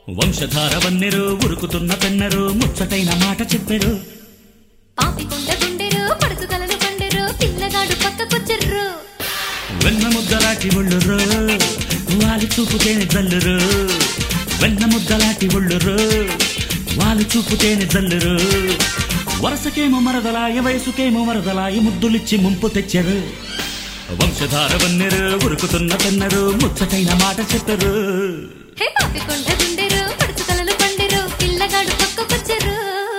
వంశధార వన్నెరు ఉరుకుతున్న పెన్నరు ముచ్చటైన మాట చెప్పెరు పాపికొండ గుండెరు పడుచు కలలు పండెరు పిల్లగాడు పక్కకొచ్చర్రు వెన్న ముద్దలాటి ఒళ్ళురు వాలి చూపుతేనే జల్లురు వెన్న ముద్దలాటి ఒళ్ళురు వాలి చూపుతేనే జల్లురు వరసకేమో మరదలాయ వయసుకేమో మరదలాయ ముద్దులిచ్చి ముంపు తెచ్చారు వంశధార వన్నెరు ఉరుకుతున్న పెన్నరు ముచ్చటైన మాట చెప్పరు హే పాపికొండ గుండెరు పడుచు కలలు పండెరు పిల్లగాడు పక్కకొచ్చర్రు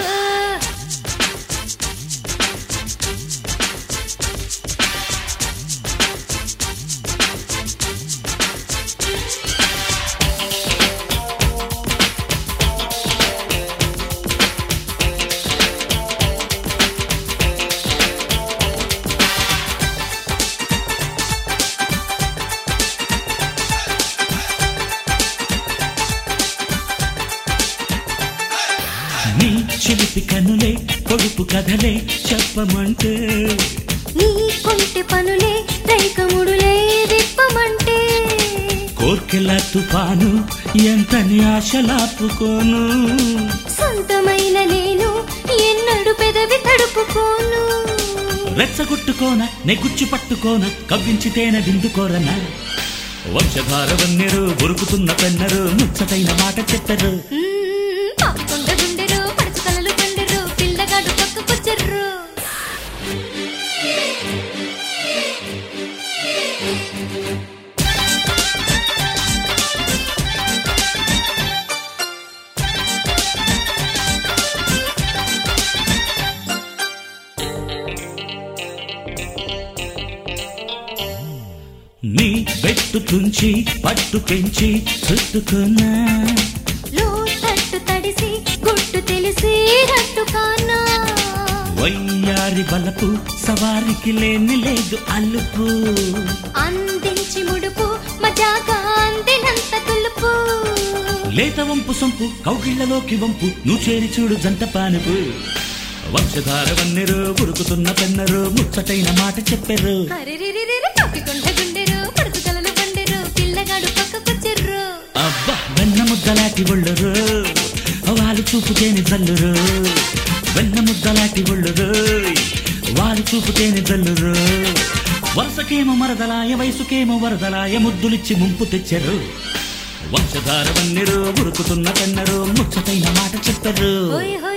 నీ చిలిపి కనులే పొడుపు కథలే చెప్పమంటే నీ కొంటె పనులే రైకముడులే విప్పమంటే కోర్కెల తుఫాను ఎంతని ఆశలాపుకోను సొంతమైన నేను ఎన్నడు పెదవి తడుపుకోను రెచ్చగొట్టుకోన నెగుచ్చి పట్టుకోన కవ్వించితేన విందుకోరన వంశధార వన్నెరు ఉరుకుతున్న పెన్నరు ముచ్చటైన మాట చెప్పరు మ్మ్, పాపికొండ గుండెరు పడుచు కలలు పండెరు పిల్లగాడు పక్కకొచ్చర్రు నీ పెట్టు తుంచి పట్టు పెంచి చుట్టుకున్నా లోతట్టు తడిసి గుట్టు తెలిసి రట్టు కానా వయ్యారి బలపు సవారికి లేని లేదు అల్లుపు అందించి ముడుపు మజాగా అందినంత తులుపు లేత వంపు సొంపు కౌగిళ్లలోకి వంపు నువ్వు చేరి చూడు జంట పానుపు వంశధార వన్నెరు ఉరుకుతున్న పెన్నరు ముచ్చటైన మాట చెప్పెరు హరిరిరిరిరి పాపికొండ గుండెరు పడుచు కలలు పండెరు పిల్లగాడు పక్కకొచ్చర్రు అబ్బా వెన్న ముద్దలాటి ఒళ్ళురు వాళ్ళు చూపుతేనే జల్లురు వెన్న ముద్దలాటి ఒళ్ళురు వాళ్ళు చూపుతేనే జల్లురు వరుసకేమో మరదలాయ వయసుకేమో వరదలాయ ముద్దులిచ్చి ముంపు తెచ్చారు వంశధార వన్నెరు ఉరుకుతున్న పెన్నరు ముచ్చటైన మాట చెప్పరు ఓయ్ హో